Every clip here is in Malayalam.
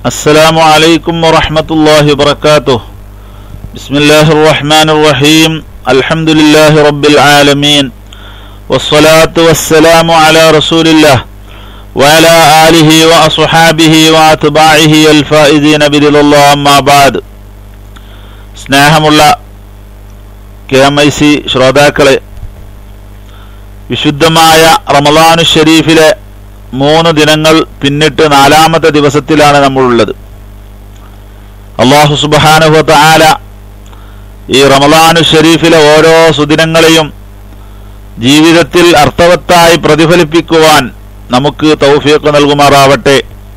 السلام عليكم ورحمة الله وبركاته بسم الله الرحمن الرحيم الحمد لله رب العالمين والصلاة والسلام على رسول الله وعلى آله وأصحابه وأتباعه الفائزين برضا الله أما بعد സ്നേഹമുള്ള കെ എം ഐ സി ശ്രോതാക്കളെ വിശുദ്ധമായ റമദാനു ഷരീഫിലെ മൂന്ന് ദിനങ്ങൾ പിന്നിട്ട് നാലാമത്തെ ദിവസത്തിലാണ് നമ്മളുള്ളത് അള്ളാഹു സുബാനുഹത്ത ആല ഈ റമദാനു ഷരീഫിലെ ഓരോ സുദിനങ്ങളെയും ജീവിതത്തിൽ അർത്ഥവത്തായി പ്രതിഫലിപ്പിക്കുവാൻ നമുക്ക് തൗഫീഖ് നൽകുമാറാവട്ടെ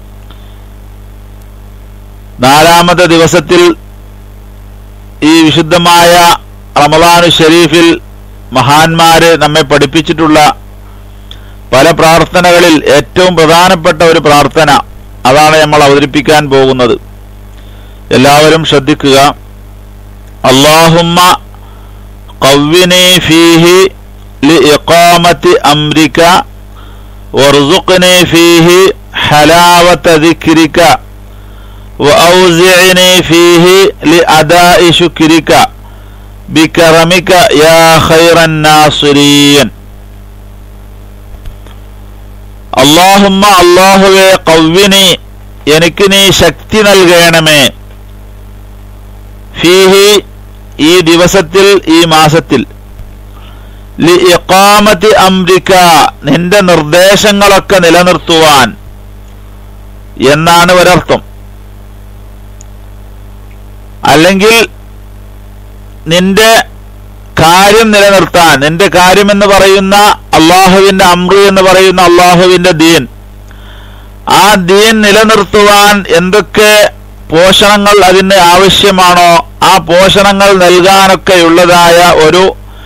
നാലാമത്തെ ദിവസത്തിൽ ഈ വിശുദ്ധമായ റമദാനു ഷരീഫിൽ മഹാന്മാര് നമ്മെ പഠിപ്പിച്ചിട്ടുള്ള പല പ്രാർത്ഥനകളിൽ ഏറ്റവും പ്രധാനപ്പെട്ട ഒരു പ്രാർത്ഥന അതാണ് നമ്മൾ അവതരിപ്പിക്കാൻ പോകുന്നത് എല്ലാവരും ശ്രദ്ധിക്കുക അള്ളാഹുമ്മ قوّني فيه لإقامة أمرك وارزقني فيه حلاوة ذكرك وأوزعني فيه لأداء شكرك بكرمك يا خير الناصرين അള്ളാഹുമ്മ അള്ളാഹുവെ കവ്വിനി എനിക്ക് നീ ശക്തി നൽകണമേ ഫീഹി ഈ ദിവസത്തിൽ ഈ മാസത്തിൽ ലി ഇഖാമത്തി അംരിക്ക നിന്റെ നിർദ്ദേശങ്ങളൊക്കെ നിലനിർത്തുവാൻ എന്നാണ് ഒരർത്ഥം അല്ലെങ്കിൽ നിന്റെ കാര്യം നിലനിർത്താൻ നിന്റെ കാര്യം എന്ന് പറയുന്ന അള്ളാഹുവിന്റെ അമ്രു എന്ന് പറയുന്ന അള്ളാഹുവിന്റെ ദീൻ ആ ദീൻ നിലനിർത്തുവാൻ എന്തൊക്കെ പോഷണങ്ങൾ അതിന് ആവശ്യമാണോ ആ പോഷണങ്ങൾ നൽകാനൊക്കെയുള്ളതായ ഒരു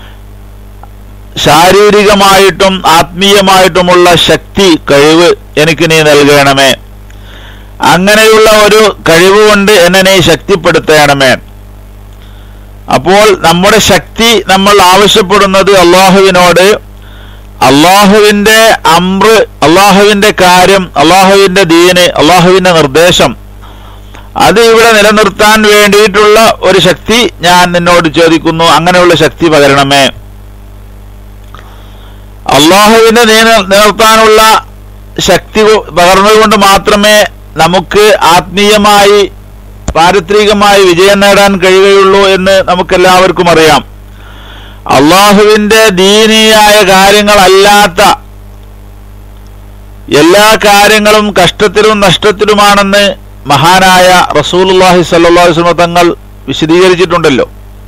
ശാരീരികമായിട്ടും ആത്മീയമായിട്ടുമുള്ള ശക്തി കഴിവ് എനിക്ക് നീ നൽകണമേ അങ്ങനെയുള്ള ഒരു കഴിവ് കൊണ്ട് എന്നെ നീ ശക്തിപ്പെടുത്തണമേ അപ്പോൾ നമ്മുടെ ശക്തി നമ്മൾ ആവശ്യപ്പെടുന്നത് അള്ളാഹുവിനോട് അള്ളാഹുവിന്റെ അമ്ര് അള്ളാഹുവിന്റെ കാര്യം അള്ളാഹുവിന്റെ ദീന് അള്ളാഹുവിന്റെ നിർദ്ദേശം അത് ഇവിടെ നിലനിർത്താൻ വേണ്ടിയിട്ടുള്ള ഒരു ശക്തി ഞാൻ നിന്നോട് ചോദിക്കുന്നു അങ്ങനെയുള്ള ശക്തി പകരണമേ അള്ളാഹുവിന്റെ നിലനിർത്താനുള്ള ശക്തി പകർന്നതുകൊണ്ട് മാത്രമേ നമുക്ക് ആത്മീയമായി പാരിത്രികമായി വിജയം നേടാൻ കഴിയുകയുള്ളൂ എന്ന് നമുക്കെല്ലാവർക്കും അറിയാം അള്ളാഹുവിന്റെ ദീനീയായ കാര്യങ്ങളല്ലാത്ത എല്ലാ കാര്യങ്ങളും കഷ്ടത്തിലും നഷ്ടത്തിലുമാണെന്ന് മഹാനായ റസൂലുല്ലാഹി സല്ലാസ്മ തങ്ങൾ വിശദീകരിച്ചിട്ടുണ്ടല്ലോ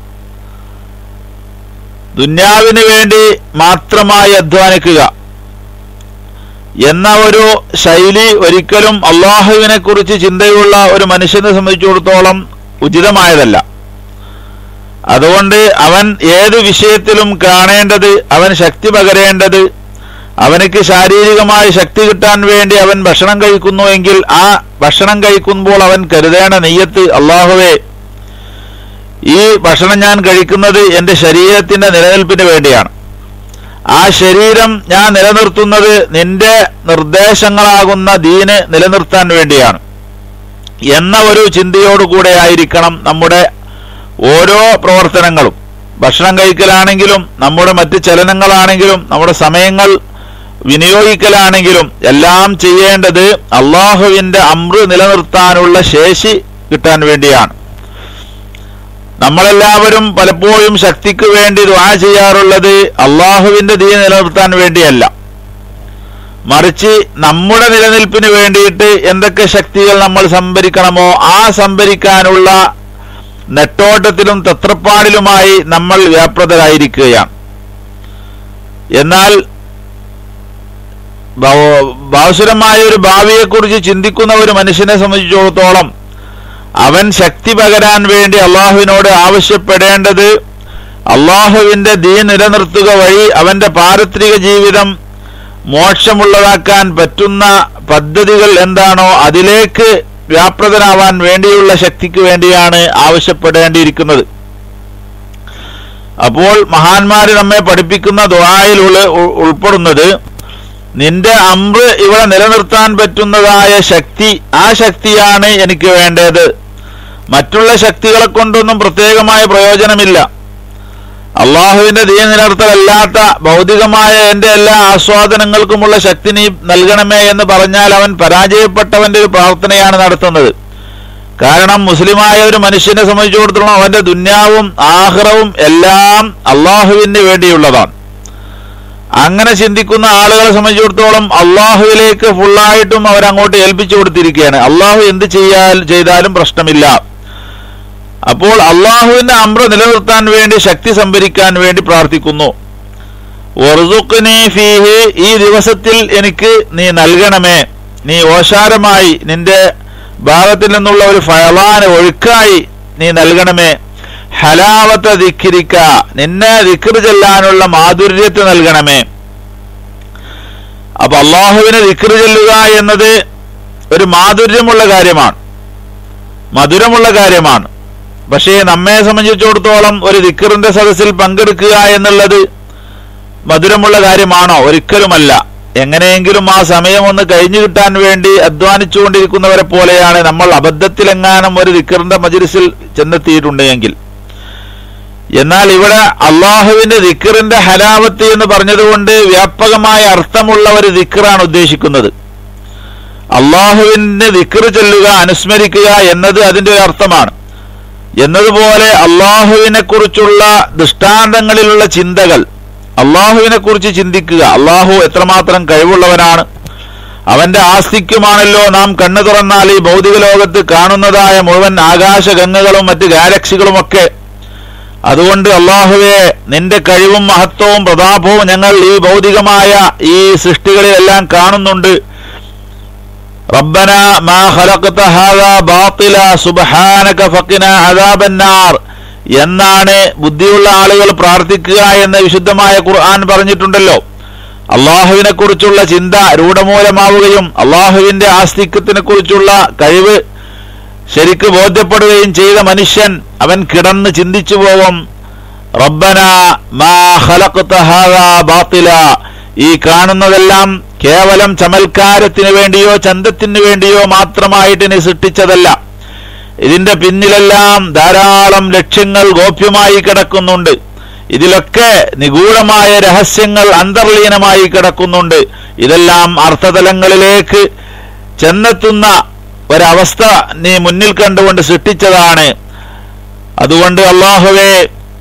ദുന്യാവിന് വേണ്ടി മാത്രമായി അധ്വാനിക്കുക എന്ന ഒരു ശൈലി ഒരിക്കലും അള്ളാഹുവിനെ കുറിച്ച് ചിന്തയുള്ള ഒരു മനുഷ്യനെ സംബന്ധിച്ചിടത്തോളം ഉചിതമായതല്ല അതുകൊണ്ട് അവൻ ഏത് വിഷയത്തിലും കാണേണ്ടത് അവൻ ശക്തി പകരേണ്ടത് അവനക്ക് ശാരീരികമായ ശക്തി കിട്ടാൻ വേണ്ടി അവൻ ഭക്ഷണം കഴിക്കുന്നു എങ്കിൽ ആ ഭക്ഷണം കഴിക്കുമ്പോൾ അവൻ കരുതേണ്ട നെയ്യത്ത് അള്ളാഹുവേ ഈ ഭക്ഷണം ഞാൻ കഴിക്കുന്നത് എൻ്റെ ശരീരത്തിന്റെ നിലനിൽപ്പിന് വേണ്ടിയാണ് ആ ശരീരം ഞാൻ നിലനിർത്തുന്നത് നിന്റെ നിർദ്ദേശങ്ങളാകുന്ന ദീന് നിലനിർത്താൻ വേണ്ടിയാണ് എന്ന ഒരു ചിന്തയോടുകൂടെ ആയിരിക്കണം നമ്മുടെ ഓരോ പ്രവർത്തനങ്ങളും ഭക്ഷണം കഴിക്കലാണെങ്കിലും നമ്മുടെ മറ്റ് ചലനങ്ങളാണെങ്കിലും നമ്മുടെ സമയങ്ങൾ വിനിയോഗിക്കലാണെങ്കിലും എല്ലാം ചെയ്യേണ്ടത് അള്ളാഹുവിന്റെ അമ്ര് നിലനിർത്താനുള്ള ശേഷി കിട്ടാൻ വേണ്ടിയാണ് നമ്മളെല്ലാവരും പലപ്പോഴും ശക്തിക്ക് വേണ്ടി ദ്വാ ചെയ്യാറുള്ളത് അള്ളാഹുവിന്റെ ദീ നിലനിർത്താൻ വേണ്ടിയല്ല മറിച്ച് നമ്മുടെ നിലനിൽപ്പിന് വേണ്ടിയിട്ട് എന്തൊക്കെ ശക്തികൾ നമ്മൾ സംഭരിക്കണമോ ആ സംഭരിക്കാനുള്ള നെട്ടോട്ടത്തിലും തത്രപ്പാടിലുമായി നമ്മൾ വ്യാപൃതരായിരിക്കുകയാണ് എന്നാൽ ഭാസുരമായ ഒരു ഭാവിയെക്കുറിച്ച് ചിന്തിക്കുന്ന ഒരു മനുഷ്യനെ സംബന്ധിച്ചിടത്തോളം അവൻ ശക്തി പകരാൻ വേണ്ടി അള്ളാഹുവിനോട് ആവശ്യപ്പെടേണ്ടത് അള്ളാഹുവിന്റെ ദീൻ നിലനിർത്തുക വഴി അവന്റെ പാരത്രിക ജീവിതം മോക്ഷമുള്ളതാക്കാൻ പറ്റുന്ന പദ്ധതികൾ എന്താണോ അതിലേക്ക് വ്യാപൃതനാവാൻ വേണ്ടിയുള്ള ശക്തിക്ക് വേണ്ടിയാണ് ആവശ്യപ്പെടേണ്ടിയിരിക്കുന്നത് അപ്പോൾ മഹാന്മാര് നമ്മെ പഠിപ്പിക്കുന്ന ദ്വായിൽ ഉൾപ്പെടുന്നത് നിന്റെ അമ്ര് ഇവിടെ നിലനിർത്താൻ പറ്റുന്നതായ ശക്തി ആ ശക്തിയാണ് എനിക്ക് വേണ്ടത് മറ്റുള്ള ശക്തികളെ കൊണ്ടൊന്നും പ്രത്യേകമായ പ്രയോജനമില്ല അള്ളാഹുവിന്റെ ദീൻ നിലനിർത്തലല്ലാത്ത ഭൗതികമായ എന്റെ എല്ലാ ആസ്വാദനങ്ങൾക്കുമുള്ള ശക്തി നീ നൽകണമേ എന്ന് പറഞ്ഞാൽ അവൻ പരാജയപ്പെട്ടവന്റെ ഒരു പ്രാർത്ഥനയാണ് നടത്തുന്നത് കാരണം മുസ്ലിമായ ഒരു മനുഷ്യനെ സംബന്ധിച്ചിടത്തോളം അവന്റെ ദുന്യാവും ആഹ്റവും എല്ലാം അള്ളാഹുവിന് വേണ്ടിയുള്ളതാണ് അങ്ങനെ ചിന്തിക്കുന്ന ആളുകളെ സംബന്ധിച്ചിടത്തോളം അള്ളാഹുവിലേക്ക് ഫുള്ളായിട്ടും അവരങ്ങോട്ട് ഏൽപ്പിച്ചു കൊടുത്തിരിക്കുകയാണ് അള്ളാഹു എന്ത് ചെയ്യാൽ ചെയ്താലും പ്രശ്നമില്ല അപ്പോൾ അള്ളാഹുവിന്റെ അമ്ര നിലനിർത്താൻ വേണ്ടി ശക്തി സംഭരിക്കാൻ വേണ്ടി പ്രാർത്ഥിക്കുന്നു ഒർസുഖ്നി ഫീഹി ഈ ദിവസത്തിൽ എനിക്ക് നീ നൽകണമേ നീ ഓശാരമായി നിന്റെ ഭാഗത്തിൽ നിന്നുള്ള ഒരു ഫയലാന് ഒഴുക്കായി നീ നൽകണമേ ഹലാവത്ത ദിക്കിരിക്ക നിന്നെ ദിക്കർ ചെല്ലാനുള്ള മാധുര്യത്തെ നൽകണമേ അപ്പൊ അള്ളാഹുവിനെ ദിക്കർ ചെല്ലുക എന്നത് ഒരു മാധുര്യമുള്ള കാര്യമാണ് മധുരമുള്ള കാര്യമാണ് പക്ഷേ നമ്മെ സംബന്ധിച്ചിടത്തോളം ഒരു ദിക്കറിന്റെ സദസ്സിൽ പങ്കെടുക്കുക എന്നുള്ളത് മധുരമുള്ള കാര്യമാണോ ഒരിക്കലുമല്ല എങ്ങനെയെങ്കിലും ആ സമയം ഒന്ന് കഴിഞ്ഞു കിട്ടാൻ വേണ്ടി അധ്വാനിച്ചുകൊണ്ടിരിക്കുന്നവരെ പോലെയാണ് നമ്മൾ അബദ്ധത്തിലെങ്ങാനും ഒരു ദിക്കറിന്റെ മജിലിസിൽ ചെന്നെത്തിയിട്ടുണ്ടെങ്കിൽ എന്നാൽ ഇവിടെ അള്ളാഹുവിന്റെ ദിക്കറിന്റെ ഹലാവത്ത് എന്ന് പറഞ്ഞതുകൊണ്ട് വ്യാപകമായ അർത്ഥമുള്ള ഒരു ദിക്കറാണ് ഉദ്ദേശിക്കുന്നത് അള്ളാഹുവിന്റെ ദിക്കറ് ചൊല്ലുക അനുസ്മരിക്കുക എന്നത് അതിന്റെ ഒരു അർത്ഥമാണ് എന്നതുപോലെ അള്ളാഹുവിനെ കുറിച്ചുള്ള ദൃഷ്ടാന്തങ്ങളിലുള്ള ചിന്തകൾ അള്ളാഹുവിനെ കുറിച്ച് ചിന്തിക്കുക അള്ളാഹു എത്രമാത്രം കഴിവുള്ളവനാണ് അവന്റെ ആസ്തിക്യമാണല്ലോ നാം കണ്ണു തുറന്നാൽ ഈ ഭൗതിക ലോകത്ത് കാണുന്നതായ മുഴുവൻ ആകാശഗംഗകളും മറ്റ് ഗാലക്സികളുമൊക്കെ അതുകൊണ്ട് അള്ളാഹുവെ നിന്റെ കഴിവും മഹത്വവും പ്രതാപവും ഞങ്ങൾ ഈ ഭൗതികമായ ഈ സൃഷ്ടികളിലെല്ലാം കാണുന്നുണ്ട് റബ്ബന മാ ഖലഖത ഹാദാ ബാത്തില സുബ്ഹാനക ഫഖിന അദാബന്നാർ എന്നാണ് ബുദ്ധിയുള്ള ആളുകൾ പ്രാർത്ഥിക്കുക എന്ന് വിശുദ്ധമായ ഖുർആൻ പറഞ്ഞിട്ടുണ്ടല്ലോ അള്ളാഹുവിനെ കുറിച്ചുള്ള ചിന്ത രൂഢമൂലമാവുകയും അള്ളാഹുവിന്റെ ആസ്തിക്യത്തിനെ കുറിച്ചുള്ള കഴിവ് ശരിക്ക് ബോധ്യപ്പെടുകയും ചെയ്ത മനുഷ്യൻ അവൻ കിടന്ന് ചിന്തിച്ചു പോവും റബ്ബന മാ ഖലഖത ഹാദാ ബാത്തില ഈ കാണുന്നതെല്ലാം കേവലം ചമൽക്കാരത്തിന് വേണ്ടിയോ ചന്തത്തിന് വേണ്ടിയോ മാത്രമായിട്ട് നീ സൃഷ്ടിച്ചതല്ല ഇതിന്റെ പിന്നിലെല്ലാം ധാരാളം ലക്ഷ്യങ്ങൾ ഗോപ്യമായി കിടക്കുന്നുണ്ട് ഇതിലൊക്കെ നിഗൂഢമായ രഹസ്യങ്ങൾ അന്തർലീനമായി കിടക്കുന്നുണ്ട് ഇതെല്ലാം അർത്ഥതലങ്ങളിലേക്ക് ചെന്നെത്തുന്ന ഒരവസ്ഥ നീ മുന്നിൽ കണ്ടുകൊണ്ട് സൃഷ്ടിച്ചതാണ് അതുകൊണ്ട് അള്ളാഹുവേ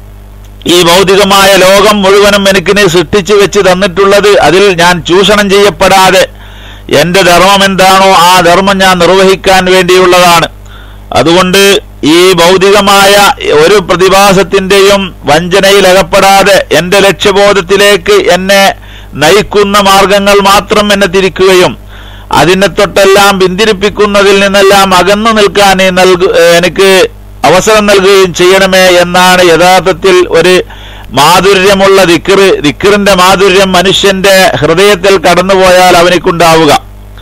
ഈ ഭൗതികമായ ലോകം മുഴുവനും എനിക്ക് നീ സൃഷ്ടിച്ചു വെച്ച് തന്നിട്ടുള്ളത് അതിൽ ഞാൻ ചൂഷണം ചെയ്യപ്പെടാതെ എന്റെ ധർമ്മം എന്താണോ ആ ധർമ്മം ഞാൻ നിർവഹിക്കാൻ വേണ്ടിയുള്ളതാണ് അതുകൊണ്ട് ഈ ഭൗതികമായ ഒരു പ്രതിഭാസത്തിന്റെയും വഞ്ചനയിൽ അകപ്പെടാതെ എന്റെ ലക്ഷ്യബോധത്തിലേക്ക് എന്നെ നയിക്കുന്ന മാർഗങ്ങൾ മാത്രം എന്നെ തിരിക്കുകയും അതിനെ തൊട്ടെല്ലാം പിന്തിരിപ്പിക്കുന്നതിൽ നിന്നെല്ലാം അകന്നു നിൽക്കാൻ നീ നൽകു എനിക്ക് അവസരം നൽകുകയും ചെയ്യണമേ എന്നാണ് യഥാർത്ഥത്തിൽ ഒരു മാധുര്യമുള്ള ദിക്കറ് ദിക്കറിന്റെ മാധുര്യം മനുഷ്യന്റെ ഹൃദയത്തിൽ കടന്നുപോയാൽ അവനിക്കുണ്ടാവുക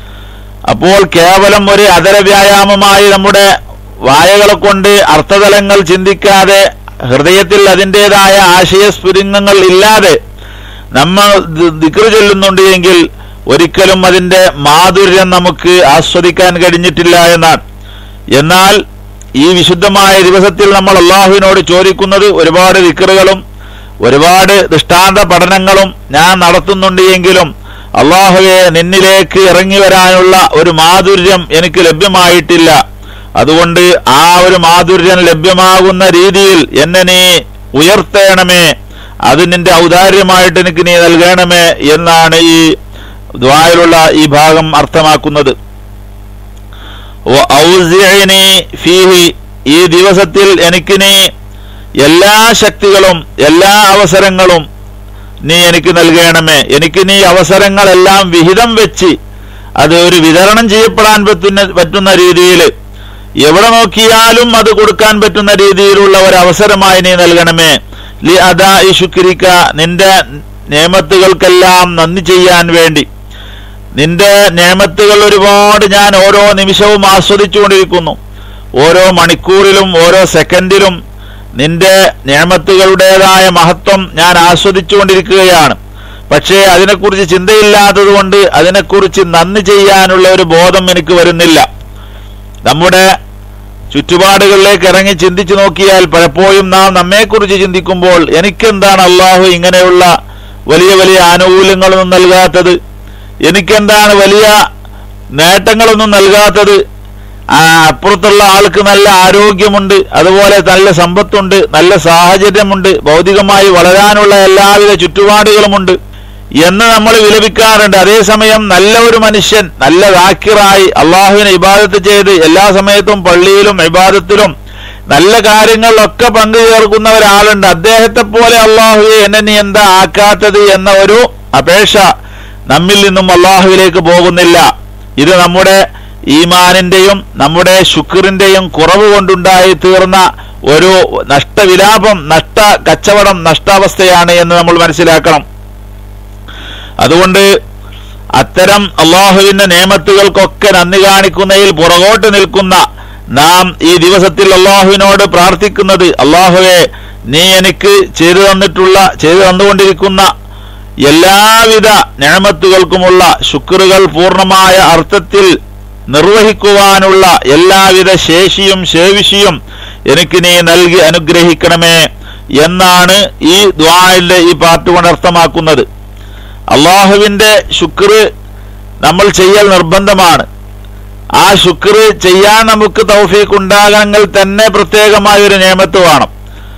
അപ്പോൾ കേവലം ഒരു അതര വ്യായാമമായി നമ്മുടെ വായകളെ കൊണ്ട് അർത്ഥതലങ്ങൾ ചിന്തിക്കാതെ ഹൃദയത്തിൽ അതിൻ്റെതായ ആശയസ്ഫുരിംഗങ്ങൾ ഇല്ലാതെ നമ്മൾ ദിക്ർ ചൊല്ലുന്നുണ്ട് എങ്കിൽ ഒരിക്കലും അതിന്റെ മാധുര്യം നമുക്ക് ആസ്വദിക്കാൻ കഴിഞ്ഞിട്ടില്ല എന്നാണ് എന്നാൽ ഈ വിശുദ്ധമായ ദിവസത്തിൽ നമ്മൾ അള്ളാഹുവിനോട് ചോദിക്കുന്നത് ഒരുപാട് ദിക്കറുകളും ഒരുപാട് ദൃഷ്ടാന്ത പഠനങ്ങളും ഞാൻ നടത്തുന്നുണ്ട് എങ്കിലും അള്ളാഹുവെ നിന്നിലേക്ക് ഇറങ്ങി വരാനുള്ള ഒരു മാധുര്യം എനിക്ക് ലഭ്യമായിട്ടില്ല അതുകൊണ്ട് ആ ഒരു മാധുര്യം ലഭ്യമാകുന്ന രീതിയിൽ എന്നെ നീ ഉയർത്തേണമേ അത് നിന്റെ ഔദാര്യമായിട്ട് എനിക്ക് നീ നൽകണമേ എന്നാണ് ഈ ദ്വായിലുള്ള ഈ ഭാഗം അർത്ഥമാക്കുന്നത് ഔസിഅനി ഫീഹി ഈ ദിവസത്തിൽ എനിക്ക് നീ എല്ലാ ശക്തികളും എല്ലാ അവസരങ്ങളും നീ എനിക്ക് നൽകണമേ എനിക്ക് നീ അവസരങ്ങളെല്ലാം വിഹിതം വെച്ച് അത് ഒരു വിതരണം ചെയ്യപ്പെടാൻ പറ്റുന്ന പറ്റുന്ന രീതിയിൽ എവിടെ നോക്കിയാലും അത് കൊടുക്കാൻ പറ്റുന്ന രീതിയിലുള്ള ഒരു അവസരമായി നീ നൽകണമേ ലി അദാ ശുക്രിക്ക നിന്റെ നിയമത്തുകൾക്കെല്ലാം നന്ദി ചെയ്യാൻ വേണ്ടി നിന്റെ നിയമത്തുകൾ ഒരുപാട് ഞാൻ ഓരോ നിമിഷവും ആസ്വദിച്ചുകൊണ്ടിരിക്കുന്നു ഓരോ മണിക്കൂറിലും ഓരോ സെക്കൻഡിലും നിന്റെ നിയമത്തുകളുടേതായ മഹത്വം ഞാൻ ആസ്വദിച്ചുകൊണ്ടിരിക്കുകയാണ് പക്ഷേ അതിനെക്കുറിച്ച് ചിന്തയില്ലാത്തത് കൊണ്ട് അതിനെക്കുറിച്ച് നന്ദി ചെയ്യാനുള്ള ഒരു ബോധം എനിക്ക് വരുന്നില്ല നമ്മുടെ ചുറ്റുപാടുകളിലേക്ക് ഇറങ്ങി ചിന്തിച്ചു നോക്കിയാൽ പലപ്പോഴും നാം നമ്മെക്കുറിച്ച് ചിന്തിക്കുമ്പോൾ എനിക്കെന്താണ് അള്ളാഹു ഇങ്ങനെയുള്ള വലിയ വലിയ ആനുകൂല്യങ്ങളൊന്നും നൽകാത്തത് എനിക്കെന്താണ് വലിയ നേട്ടങ്ങളൊന്നും നൽകാത്തത് ആ അപ്പുറത്തുള്ള ആൾക്ക് നല്ല ആരോഗ്യമുണ്ട് അതുപോലെ നല്ല സമ്പത്തുണ്ട് നല്ല സാഹചര്യമുണ്ട് ഭൗതികമായി വളരാനുള്ള എല്ലാവിധ ചുറ്റുപാടുകളുമുണ്ട് എന്ന് നമ്മൾ വിലപിക്കാറുണ്ട് അതേസമയം നല്ല ഒരു മനുഷ്യൻ നല്ല വാക്കിറായി അള്ളാഹുവിനെ ഇബാദത്ത് ചെയ്ത് എല്ലാ സമയത്തും പള്ളിയിലും ഇബാദത്തിലും നല്ല കാര്യങ്ങളിലൊക്കെ പങ്കുചേർക്കുന്ന ഒരാളുണ്ട് അദ്ദേഹത്തെ പോലെ അള്ളാഹുവെ എന്നെ നീ എന്താ ആക്കാത്തത് എന്ന ഒരു അപേക്ഷ നമ്മിൽ നിന്നും അള്ളാഹുവിലേക്ക് പോകുന്നില്ല ഇത് നമ്മുടെ ഈമാനിന്റെയും നമ്മുടെ ശുക്രിന്റെയും കുറവ് കൊണ്ടുണ്ടായി തീർന്ന ഒരു നഷ്ടവിലാപം നഷ്ട കച്ചവടം നഷ്ടാവസ്ഥയാണ് എന്ന് നമ്മൾ മനസ്സിലാക്കണം അതുകൊണ്ട് അത്തരം അള്ളാഹുവിന്റെ നിയമത്തുകൾക്കൊക്കെ നന്ദി കാണിക്കുന്നതിൽ പുറകോട്ട് നിൽക്കുന്ന നാം ഈ ദിവസത്തിൽ അള്ളാഹുവിനോട് പ്രാർത്ഥിക്കുന്നത് അള്ളാഹുവെ നീ എനിക്ക് ചെയ്തു തന്നിട്ടുള്ള ചെയ്തു തന്നുകൊണ്ടിരിക്കുന്ന എല്ലാവിധ ഞാമത്തുകൾക്കുമുള്ള ശുക്രുകൾ പൂർണ്ണമായ അർത്ഥത്തിൽ നിർവഹിക്കുവാനുള്ള എല്ലാവിധ ശേഷിയും ശേവിഷിയും എനിക്ക് നീ നൽകി അനുഗ്രഹിക്കണമേ എന്നാണ് ഈ ദ്വായിലെ ഈ പാട്ട് കൊണ്ട് അർത്ഥമാക്കുന്നത് അള്ളാഹുവിന്റെ ശുക്ര് നമ്മൾ ചെയ്യൽ നിർബന്ധമാണ് ആ ശുക്ര് ചെയ്യാൻ നമുക്ക് തൗഫീഖ് ഉണ്ടാകണമെങ്കിൽ തന്നെ പ്രത്യേകമായ ഒരു നിയമത്ത് വേണം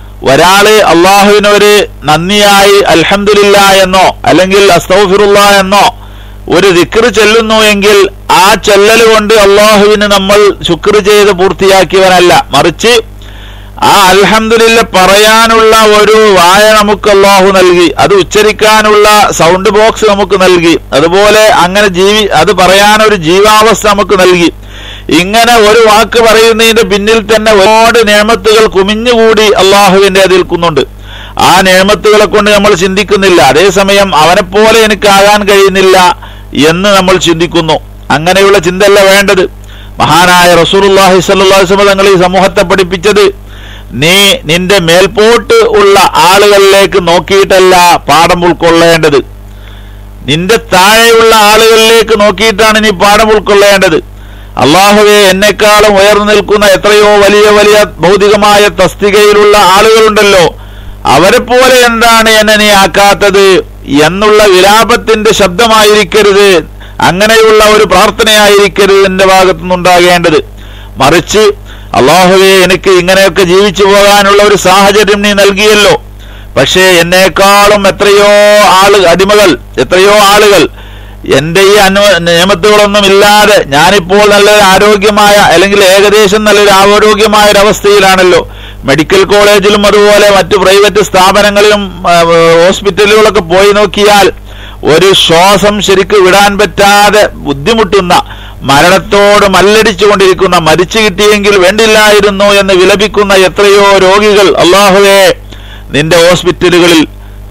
ഒരാള് അള്ളാഹുവിനൊരു നന്ദിയായി അൽഹംദുലില്ല എന്നോ അല്ലെങ്കിൽ അസ്തൗഫിറുള്ള എന്നോ ഒരു ദിക്ർ ചെല്ലുന്നു എങ്കിൽ ആ ചെല്ലൽ കൊണ്ട് അള്ളാഹുവിന് നമ്മൾ ശുക്ർ ചെയ്ത് പൂർത്തിയാക്കിയവനല്ല മറിച്ച് ആ അൽഹംദുലില്ല പറയാനുള്ള ഒരു വായ നമുക്ക് അള്ളാഹു നൽകി അത് ഉച്ചരിക്കാനുള്ള സൗണ്ട് ബോക്സ് നമുക്ക് നൽകി അതുപോലെ അങ്ങനെ ജീവി അത് പറയാനൊരു ജീവാവസ്ഥ നമുക്ക് നൽകി ഇങ്ങനെ ഒരു വാക്ക് പറയുന്നതിന്റെ പിന്നിൽ തന്നെ ഒരുപാട് നിയമത്തുകൾ കുമിഞ്ഞുകൂടി അള്ളാഹുവിന്റെ അതിൽക്കുന്നുണ്ട് ആ നിയമത്തുകളെ കൊണ്ട് നമ്മൾ ചിന്തിക്കുന്നില്ല അതേസമയം അവനെപ്പോലെ എനിക്കാകാൻ കഴിയുന്നില്ല എന്ന് നമ്മൾ ചിന്തിക്കുന്നു അങ്ങനെയുള്ള ചിന്തയല്ല വേണ്ടത് മഹാനായ റസൂലുള്ളാഹി സ്വല്ലല്ലാഹു അലൈഹി വസല്ലം തങ്ങൾ ഈ സമൂഹത്തെ പഠിപ്പിച്ചത് നീ നിന്റെ മേൽപോട്ട് ഉള്ള ആളുകളിലേക്ക് നോക്കിയിട്ടല്ല പാഠം ഉൾക്കൊള്ളേണ്ടത് നിന്റെ താഴെയുള്ള ആളുകളിലേക്ക് നോക്കിയിട്ടാണ് നീ പാഠം ഉൾക്കൊള്ളേണ്ടത് അള്ളാഹുവെ എന്നെക്കാളും ഉയർന്നു നിൽക്കുന്ന എത്രയോ വലിയ വലിയ ഭൗതികമായ തസ്തികയിലുള്ള ആളുകളുണ്ടല്ലോ അവരെ പോലെ എന്താണ് എന്നെ നീ ആക്കാത്തത് എന്നുള്ള വിലാപത്തിന്റെ ശബ്ദമായിരിക്കരുത് അങ്ങനെയുള്ള ഒരു പ്രാർത്ഥനയായിരിക്കരുത് എന്റെ ഭാഗത്തുനിന്നുണ്ടാകേണ്ടത് മറിച്ച് അള്ളാഹുവെ എനിക്ക് ഇങ്ങനെയൊക്കെ ജീവിച്ചു പോകാനുള്ള ഒരു സാഹചര്യം നീ നൽകിയല്ലോ പക്ഷേ എന്നേക്കാളും എത്രയോ ആള് അടിമകൾ എത്രയോ ആളുകൾ എന്റെ ഈ അനു നിയമത്തുകളൊന്നും ഇല്ലാതെ ഞാനിപ്പോൾ നല്ലൊരു ആരോഗ്യമായ അല്ലെങ്കിൽ ഏകദേശം നല്ലൊരു ആരോഗ്യമായ ഒരു അവസ്ഥയിലാണല്ലോ മെഡിക്കൽ കോളേജിലും അതുപോലെ മറ്റു പ്രൈവറ്റ് സ്ഥാപനങ്ങളിലും ആ, ഹോസ്പിറ്റലുകളൊക്കെ പോയി നോക്കിയാൽ ഒരു ശ്വാസം ശരിക്ക് വിടാൻ പറ്റാതെ ബുദ്ധിമുട്ടുന്ന മരണത്തോട് മല്ലടിച്ചു കൊണ്ടിരിക്കുന്ന മരിച്ചു കിട്ടിയെങ്കിൽ വേണ്ടില്ലായിരുന്നു എന്ന് വിലപിക്കുന്ന എത്രയോ രോഗികൾ അള്ളാഹുവേ നിന്റെ ഹോസ്പിറ്റലുകളിൽ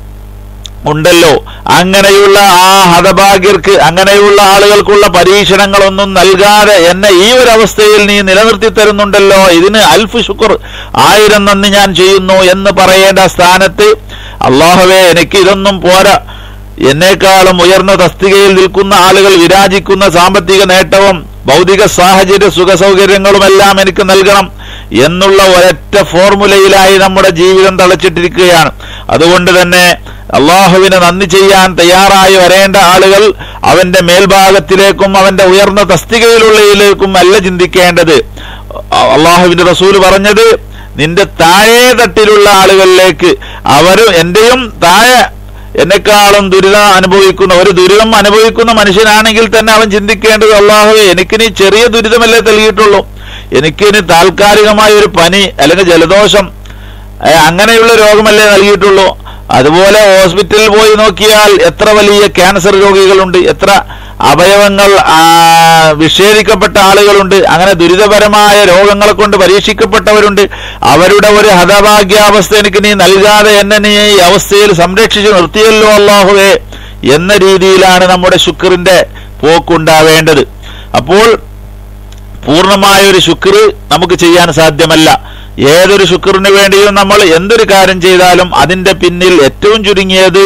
ഉണ്ടല്ലോ അങ്ങനെയുള്ള ആ ഹതഭാഗ്യർക്ക് അങ്ങനെയുള്ള ആളുകൾക്കുള്ള പരീക്ഷണങ്ങളൊന്നും നൽകാതെ എന്നെ ഈ ഒരു അവസ്ഥയിൽ നീ നിലനിർത്തി തരുന്നുണ്ടല്ലോ ഇതിന് അൽഫ് ശുക്ർ ആയിരം നന്ദി ഞാൻ ചെയ്യുന്നു എന്ന് പറയേണ്ട സ്ഥാനത്ത് അള്ളാഹുവേ എനിക്ക് ഇതൊന്നും പോരാ എന്നേക്കാളും ഉയർന്ന തസ്തികയിൽ നിൽക്കുന്ന ആളുകൾ വിരാജിക്കുന്ന സാമ്പത്തിക നേട്ടവും ഭൗതിക സാഹചര്യ സുഖ സൗകര്യങ്ങളുമെല്ലാം എനിക്ക് നൽകണം എന്നുള്ള ഒരൊറ്റ ഫോർമുലയിലായി നമ്മുടെ ജീവിതം തളച്ചിട്ടിരിക്കുകയാണ് അതുകൊണ്ട് തന്നെ അള്ളാഹുവിന് നന്ദി ചെയ്യാൻ തയ്യാറായി വരേണ്ട ആളുകൾ അവന്റെ മേൽഭാഗത്തിലേക്കും അവന്റെ ഉയർന്ന തസ്തികയിലുള്ളതിലേക്കും അല്ല ചിന്തിക്കേണ്ടത് അള്ളാഹുവിന്റെ റസൂല് പറഞ്ഞത് നിന്റെ താഴെ തട്ടിലുള്ള ആളുകളിലേക്ക് അവരും എന്റെയും താഴെ എന്നെക്കാളും ദുരിതം അനുഭവിക്കുന്ന ഒരു ദുരിതം അനുഭവിക്കുന്ന മനുഷ്യനാണെങ്കിൽ തന്നെ അവൻ ചിന്തിക്കേണ്ടത് അള്ളാഹുവെ എനിക്ക് നീ ചെറിയ ദുരിതമല്ലേ നൽകിയിട്ടുള്ളൂ എനിക്ക് ഇനി താൽക്കാലികമായ ഒരു പനി അല്ലെങ്കിൽ ജലദോഷം ഏ, അങ്ങനെയുള്ള രോഗമല്ലേ നൽകിയിട്ടുള്ളൂ അതുപോലെ ഹോസ്പിറ്റലിൽ പോയി നോക്കിയാൽ എത്ര വലിയ ക്യാൻസർ രോഗികളുണ്ട് എത്ര അവയവങ്ങൾ ആ, വിഷേദിക്കപ്പെട്ട ആളുകളുണ്ട് അങ്ങനെ ദുരിതപരമായ രോഗങ്ങളെ കൊണ്ട് പരീക്ഷിക്കപ്പെട്ടവരുണ്ട് അവരുടെ ഒരു ഹതഭാഗ്യാവസ്ഥ എനിക്ക് നീ നൽകാതെ എന്നെ നീ ഈ അവസ്ഥയിൽ സംരക്ഷിച്ചു നിർത്തിയല്ലോ അള്ളാഹുവേ എന്ന രീതിയിലാണ് നമ്മുടെ ശുക്രിന്റെ പോക്കുണ്ടാവേണ്ടത് അപ്പോൾ പൂർണ്ണമായ ഒരു ശുക്ർ നമുക്ക് ചെയ്യാൻ സാധ്യമല്ല ഏതൊരു ശുക്രിന് വേണ്ടിയും നമ്മൾ എന്തൊരു കാര്യം ചെയ്താലും അതിന്റെ പിന്നിൽ ഏറ്റവും ചുരുങ്ങിയത്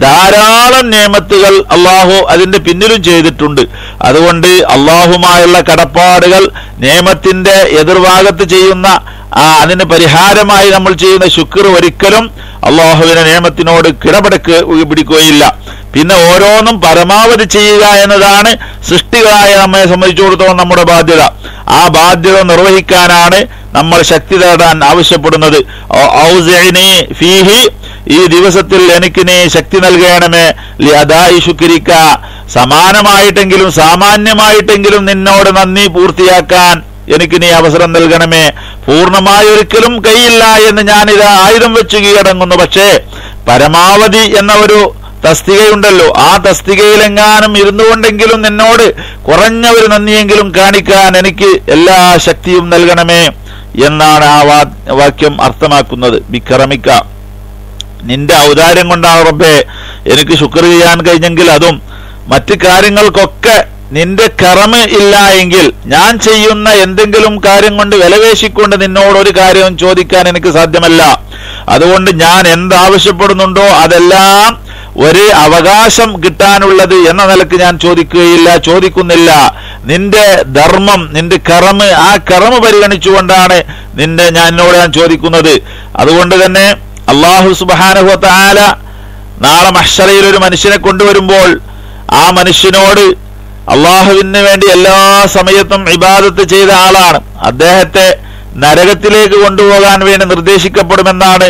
ധാരാളം നിയമത്തുകൾ അള്ളാഹു അതിന്റെ പിന്നിലും ചെയ്തിട്ടുണ്ട് അതുകൊണ്ട് അള്ളാഹുമായുള്ള കടപ്പാടുകൾ നിയമത്തിന്റെ എതിർഭാഗത്ത് ചെയ്യുന്ന ആ അതിന് പരിഹാരമായി നമ്മൾ ചെയ്യുന്ന ശുക്ർ ഒരിക്കലും അള്ളാഹുവിന്റെ നിയമത്തിനോട് കിടപെടക്ക് പിടിക്കുകയില്ല പിന്നെ ഓരോന്നും പരമാവധി ചെയ്യുക എന്നതാണ് സൃഷ്ടികളായ നമ്മെ സംബന്ധിച്ചിടത്തോളം നമ്മുടെ ബാധ്യത ആ ബാധ്യത നിർവഹിക്കാനാണ് നമ്മൾ ശക്തി തേടാൻ ആവശ്യപ്പെടുന്നത് ഔ- ഔസിഇനി ഫീഹി ഈ ദിവസത്തിൽ എനിക്ക് നീ ശക്തി നൽകണമേ ലി അദായി ശുക്രിക്ക സമാനമായിട്ടെങ്കിലും സാമാന്യമായിട്ടെങ്കിലും നിന്നോട് നന്ദി പൂർത്തിയാക്കാൻ എനിക്ക് നീ അവസരം നൽകണമേ പൂർണ്ണമായി ഒരിക്കലും കൈയില്ല എന്ന് ഞാനിത് ആയുധം വെച്ച് കീഴടങ്ങുന്നു പക്ഷേ പരമാവധി എന്ന ഒരു തസ്തികയുണ്ടല്ലോ ആ തസ്തികയിലെങ്ങാനും ഇരുന്നു കൊണ്ടെങ്കിലും നിന്നോട് കുറഞ്ഞ ഒരു നന്ദിയെങ്കിലും കാണിക്കാൻ എനിക്ക് എല്ലാ ശക്തിയും നൽകണമേ എന്നാണ് ആ വാ- വാക്യം അർത്ഥമാക്കുന്നത് ബിക്കറമിക്ക നിന്റെ ഔദാര്യം കൊണ്ടാണ് റബ്ബേ എനിക്ക് ശുക്ർ ചെയ്യാൻ കഴിഞ്ഞെങ്കിൽ അതും മറ്റു കാര്യങ്ങൾക്കൊക്കെ നിന്റെ കറമ് ഇല്ല എങ്കിൽ ഞാൻ ചെയ്യുന്ന എന്തെങ്കിലും കാര്യം കൊണ്ട് വിലവേശിക്കൊണ്ട് നിന്നോട് ഒരു കാര്യവും ചോദിക്കാൻ എനിക്ക് സാധ്യമല്ല അതുകൊണ്ട് ഞാൻ എന്താവശ്യപ്പെടുന്നുണ്ടോ അതെല്ലാം ഒരു അവകാശം കിട്ടാനുള്ളത് എന്ന നിലക്ക് ഞാൻ ചോദിക്കുകയില്ല ചോദിക്കുന്നില്ല നിന്റെ ധർമ്മം നിന്റെ കറമ് ആ കറമ് പരിഗണിച്ചുകൊണ്ടാണ് നിന്റെ ഞാൻ എന്നോട് ഞാൻ ചോദിക്കുന്നത് അതുകൊണ്ട് തന്നെ അള്ളാഹു സുബാനുഹത്ത ആല നാളെ മഷറയിൽ ഒരു മനുഷ്യനെ കൊണ്ടുവരുമ്പോൾ ആ മനുഷ്യനോട് അള്ളാഹുവിന് വേണ്ടി എല്ലാ സമയത്തും ഇബാദത്ത് ചെയ്ത ആളാണ് അദ്ദേഹത്തെ നരകത്തിലേക്ക് കൊണ്ടുപോകാൻ വേണ്ടി നിർദ്ദേശിക്കപ്പെടുമെന്നാണ്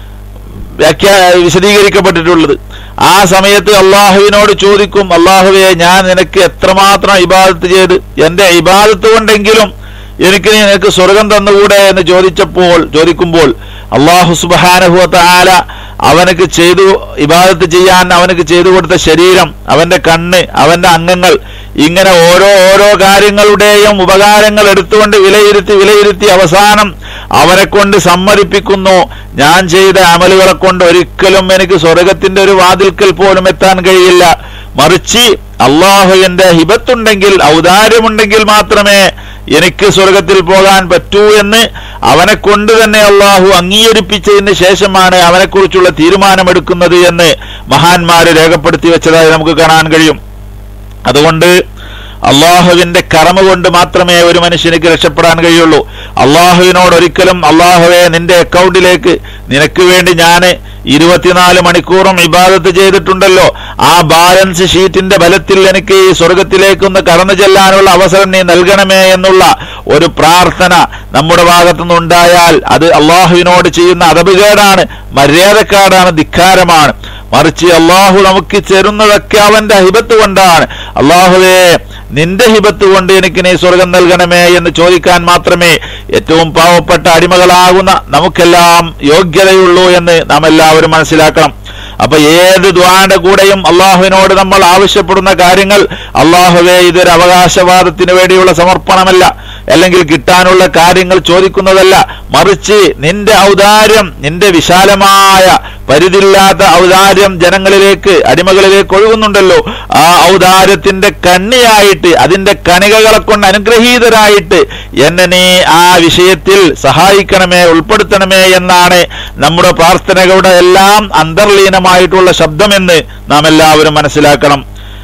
വ്യാഖ്യാ വിശദീകരിക്കപ്പെട്ടിട്ടുള്ളത് ആ സമയത്ത് അള്ളാഹുവിനോട് ചോദിക്കും അള്ളാഹുവെ ഞാൻ നിനക്ക് എത്രമാത്രം ഇബാദത്ത് ചെയ്ത് എന്റെ ഇബാദത്ത് കൊണ്ടെങ്കിലും എനിക്ക് നീ നിനക്ക് സ്വർഗം തന്നുകൂടെ എന്ന് ചോദിച്ചപ്പോൾ ചോദിക്കുമ്പോൾ അള്ളാഹു സുബാനഹുവത്ത ആല അവനക്ക് ചെയ്തു ഇബാദത്ത് ചെയ്യാൻ അവനക്ക് ചെയ്തു കൊടുത്ത ശരീരം അവന്റെ കണ്ണ് അവന്റെ അംഗങ്ങൾ ഇങ്ങനെ ഓരോ ഓരോ കാര്യങ്ങളുടെയും ഉപകാരങ്ങൾ എടുത്തുകൊണ്ട് വിലയിരുത്തി വിലയിരുത്തി അവസാനം അവനെ കൊണ്ട് സമ്മതിപ്പിക്കുന്നു ഞാൻ ചെയ്ത അമലുകളെ കൊണ്ട് ഒരിക്കലും എനിക്ക് സ്വർഗത്തിന്റെ ഒരു വാതിൽക്കൽ പോലും എത്താൻ കഴിയില്ല മറിച്ച് അള്ളാഹുവിന്റെ ഹിബത്തുണ്ടെങ്കിൽ ഔദാര്യമുണ്ടെങ്കിൽ മാത്രമേ എനിക്ക് സ്വർഗത്തിൽ പോകാൻ പറ്റൂ എന്ന് അവനെ കൊണ്ട് തന്നെ അള്ളാഹു അംഗീകരിപ്പിച്ചതിന് ശേഷമാണ് അവനെക്കുറിച്ചുള്ള തീരുമാനമെടുക്കുന്നത് എന്ന് മഹാന്മാര് രേഖപ്പെടുത്തി വെച്ചതായി നമുക്ക് കാണാൻ കഴിയും അതുകൊണ്ട് അള്ളാഹുവിന്റെ കർമ്മ കൊണ്ട് മാത്രമേ ഒരു മനുഷ്യനിക്ക് രക്ഷപ്പെടാൻ കഴിയുള്ളൂ അള്ളാഹുവിനോട് ഒരിക്കലും അള്ളാഹുവെ നിന്റെ അക്കൗണ്ടിലേക്ക് നിനക്ക് വേണ്ടി ഞാൻ ഇരുപത്തിനാല് മണിക്കൂറും ഇബാദത്ത് ചെയ്തിട്ടുണ്ടല്ലോ ആ ബാലൻസ് ഷീറ്റിന്റെ ബലത്തിൽ എനിക്ക് ഈ സ്വർഗത്തിലേക്കൊന്ന് കടന്നു ചെല്ലാനുള്ള അവസരം നീ നൽകണമേ എന്നുള്ള ഒരു പ്രാർത്ഥന നമ്മുടെ ഭാഗത്തുനിന്നുണ്ടായാൽ അത് അള്ളാഹുവിനോട് ചെയ്യുന്ന അതപുകേടാണ് മര്യാദക്കാടാണ് ധിക്കാരമാണ് മറിച്ച് അള്ളാഹു നമുക്ക് ചേരുന്നതൊക്കെ അവന്റെ ഹിബത്ത് കൊണ്ടാണ് അള്ളാഹുവേ നിന്റെ ഹിബത്ത് കൊണ്ട് എനിക്ക് നീ സ്വർഗം നൽകണമേ എന്ന് ചോദിക്കാൻ മാത്രമേ ഏറ്റവും പാവപ്പെട്ട അടിമകളാകുന്ന നമുക്കെല്ലാം യോഗ്യതയുള്ളൂ എന്ന് നാം എല്ലാവരും മനസ്സിലാക്കണം അപ്പൊ ഏത് ദ്വാന്റെ കൂടെയും അള്ളാഹുവിനോട് നമ്മൾ ആവശ്യപ്പെടുന്ന കാര്യങ്ങൾ അള്ളാഹുവെ ഇതൊരു അവകാശവാദത്തിന് വേണ്ടിയുള്ള സമർപ്പണമല്ല അല്ലെങ്കിൽ കിട്ടാനുള്ള കാര്യങ്ങൾ ചോദിക്കുന്നതല്ല മറിച്ച് നിന്റെ ഔദാര്യം നിന്റെ വിശാലമായ പരിധിയില്ലാത്ത ഔദാര്യം ജനങ്ങളിലേക്ക് അടിമകളിലേക്ക് ഒഴുകുന്നുണ്ടല്ലോ ആ ഔദാര്യത്തിന്റെ കണ്ണിയായിട്ട് അതിന്റെ കണികകളെ കൊണ്ട് അനുഗ്രഹീതരായിട്ട് എന്നെ നീ ആ വിഷയത്തിൽ സഹായിക്കണമേ ഉൾപ്പെടുത്തണമേ എന്നാണ് നമ്മുടെ പ്രാർത്ഥനകളുടെ എല്ലാം അന്തർലീനമായിട്ടുള്ള ശബ്ദമെന്ന് നാം എല്ലാവരും മനസ്സിലാക്കണം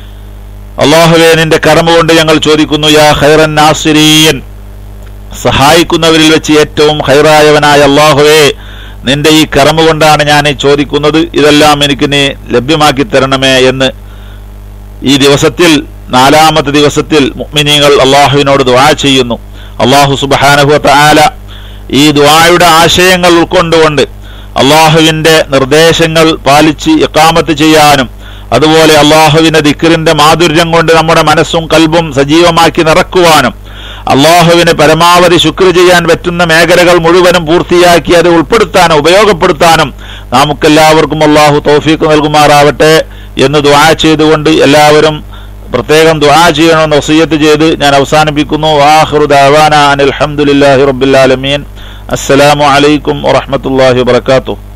അള്ളാഹുവെ നിന്റെ കർമ്മ കൊണ്ട് ഞങ്ങൾ ചോദിക്കുന്നു യാ ഖൈറൻ നാസിരീൻ സഹായിക്കുന്നവരിൽ വെച്ച് ഏറ്റവും ഹൈറായവനായ അള്ളാഹുവേ നിന്റെ ഈ കർമ്മ കൊണ്ടാണ് ഞാൻ ഈ ചോദിക്കുന്നത് ഇതെല്ലാം എനിക്ക് നീ ലഭ്യമാക്കി തരണമേ എന്ന് ഈ ദിവസത്തിൽ നാലാമത്തെ ദിവസത്തിൽ മുഅ്മിനീങ്ങൾ അള്ളാഹുവിനോട് ദുആ ചെയ്യുന്നു അള്ളാഹു സുബ്ഹാനഹു തആല ഈ ദുആയുടെ ആശയങ്ങൾ ഉൾക്കൊണ്ടുകൊണ്ട് അള്ളാഹുവിന്റെ നിർദ്ദേശങ്ങൾ പാലിച്ച് ഇക്കാമത്ത് ചെയ്യാനും അതുപോലെ അള്ളാഹുവിന്റെ ദിക്റിന്റെ മാധുര്യം കൊണ്ട് നമ്മുടെ മനസ്സും കൽബും സജീവമാക്കി നിറക്കുവാനും അള്ളാഹുവിന് പരമാവധി ശുക്ർ ചെയ്യാൻ പറ്റുന്ന മേഖലകൾ മുഴുവനും പൂർത്തിയാക്കി അത് ഉൾപ്പെടുത്താനും ഉപയോഗപ്പെടുത്താനും നമുക്കെല്ലാവർക്കും അള്ളാഹു തൗഫീഖ് നൽകുമാറാവട്ടെ എന്ന് ദുആ ചെയ്തുകൊണ്ട് എല്ലാവരും പ്രത്യേകം ദുആ ചെയ്യണമെന്ന് വസീയത്ത് ചെയ്ത് ഞാൻ അവസാനിപ്പിക്കുന്നു വാഹിറു ദഅവാന അനിൽ ഹംദുലില്ലാഹി റബ്ബിൽ ആലമീൻ അസ്സലാമു അലൈക്കും വറഹ്മത്തുള്ളാഹി വബറകാതുഹു